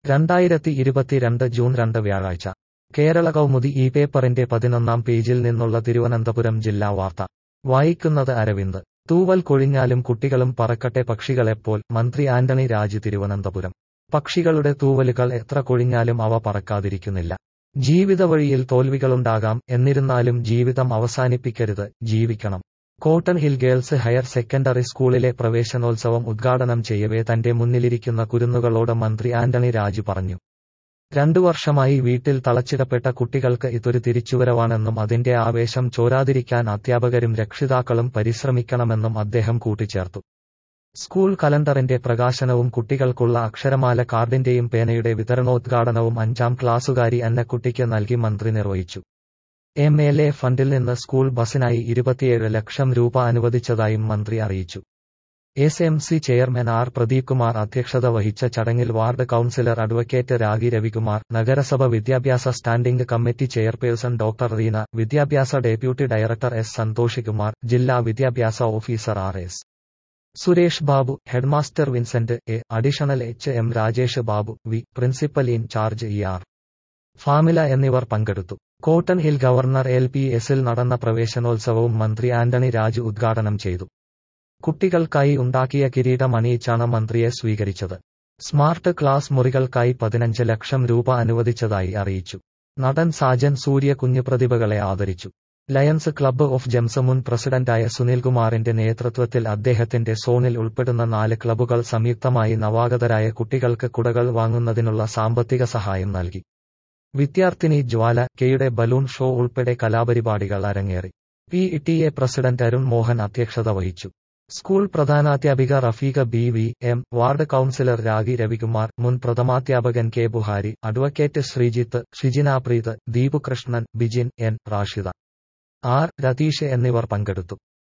രണ്ടായിരത്തി ഇരുപത്തിരണ്ട് ജൂൺ രണ്ട് വ്യാഴാഴ്ച കേരള കൗമുദി ഈ പേപ്പറിന്റെ പതിനൊന്നാം പേജിൽ നിന്നുള്ള തിരുവനന്തപുരം ജില്ലാ വാർത്ത വായിക്കുന്നത് അരവിന്ദ് തൂവൽ കൊഴിഞ്ഞാലും കുട്ടികളും പറക്കട്ടെ പക്ഷികളെപ്പോൾ മന്ത്രി ആന്റണി രാജ് തിരുവനന്തപുരം പക്ഷികളുടെ തൂവലുകൾ എത്ര കൊഴിഞ്ഞാലും അവ പറക്കാതിരിക്കുന്നില്ല ജീവിതവഴിയിൽ തോൽവികളുണ്ടാകാം എന്നിരുന്നാലും ജീവിതം അവസാനിപ്പിക്കരുത് ജീവിക്കണം Cotton Hill Girls Higher Secondary സ്കൂളിലെ പ്രവേശനോത്സവം ഉദ്ഘാടനം ചെയ്യവേ തന്റെ മുന്നിലിരിക്കുന്ന കുരുന്നുകളോട് മന്ത്രി ആന്റണി രാജു പറഞ്ഞു രണ്ടു വർഷമായി വീട്ടിൽ തളച്ചിടപ്പെട്ട കുട്ടികൾക്ക് ഇതൊരു തിരിച്ചുവരവാണെന്നും അതിന്റെ ആവേശം ചോരാതിരിക്കാൻ അധ്യാപകരും രക്ഷിതാക്കളും പരിശ്രമിക്കണമെന്നും അദ്ദേഹം കൂട്ടിച്ചേർത്തു സ്കൂൾ കലണ്ടറിന്റെ പ്രകാശനവും കുട്ടികൾക്കുള്ള അക്ഷരമാല കാർഡിന്റെയും പേനയുടെ വിതരണോദ്ഘാടനവും അഞ്ചാം ക്ലാസുകാരി അന്നക്കുട്ടിക്ക് നൽകി മന്ത്രി നിർവഹിച്ചു എം എൽ എ ഫണ്ടിൽ നിന്ന് സ്കൂൾ ബസിനായി ഇരുപത്തിയേഴ് ലക്ഷം രൂപ അനുവദിച്ചതായും മന്ത്രി അറിയിച്ചു S M C chairman R Pradeep Kumar അധ്യക്ഷത വഹിച്ച ചടങ്ങിൽ ward councillor advocate Ragi Ravikumar നഗരസഭ വിദ്യാഭ്യാസ standing committee chairperson doctor Reena വിദ്യാഭ്യാസ deputy director S Santhosh Kumar ജില്ലാ വിദ്യാഭ്യാസ officer R S Suresh Babu headmaster Vincent A additional H M Rajesh Babu V principal in charge E R Famila എന്നിവർ പങ്കെടുത്തു Cotton Hill government L P എസിൽ നടന്ന പ്രവേശനോത്സവവും മന്ത്രി ആന്റണി രാജു ഉദ്ഘാടനം ചെയ്തു കുട്ടികൾക്കായി ഉണ്ടാക്കിയ കിരീടം അണിയിച്ചാണ് മന്ത്രിയെ സ്വീകരിച്ചത് സ്മാർട്ട് ക്ലാസ് മുറികൾക്കായി പതിനഞ്ച് ലക്ഷം രൂപ അനുവദിച്ചതായി അറിയിച്ചു നടൻ സാജൻ സൂര്യ കുഞ്ഞുപ്രതിഭകളെ ആദരിച്ചു ലയൺസ് ക്ലബ്ബ് ഓഫ് ജംസ് മുൻ പ്രസിഡന്റായ സുനിൽകുമാറിന്റെ നേതൃത്വത്തിൽ അദ്ദേഹത്തിന്റെ സോണിൽ ഉൾപ്പെടുന്ന നാല് ക്ലബ്ബുകൾ സംയുക്തമായി നവാഗതരായ കുട്ടികൾക്ക് കുടകൾ വാങ്ങുന്നതിനുള്ള സാമ്പത്തിക സഹായം നൽകി വിദ്യാർത്ഥിനി ജ്വാല കെയുടെ ബലൂൺ ഷോ ഉൾപ്പെടെ കലാപരിപാടികൾ അരങ്ങേറി P T A president Arun Mohan അധ്യക്ഷത വഹിച്ചു സ്കൂൾ പ്രധാനാധ്യാപിക Rafeeqa B V M ward councillor Ragi Ravikumar മുൻ പ്രഥമാധ്യാപകൻ K Buhari advocate Sreejith Shijina Preeth Deepukrishnan Bijin N Rashida R Ratheesh എന്നിവർ പങ്കെടുത്തു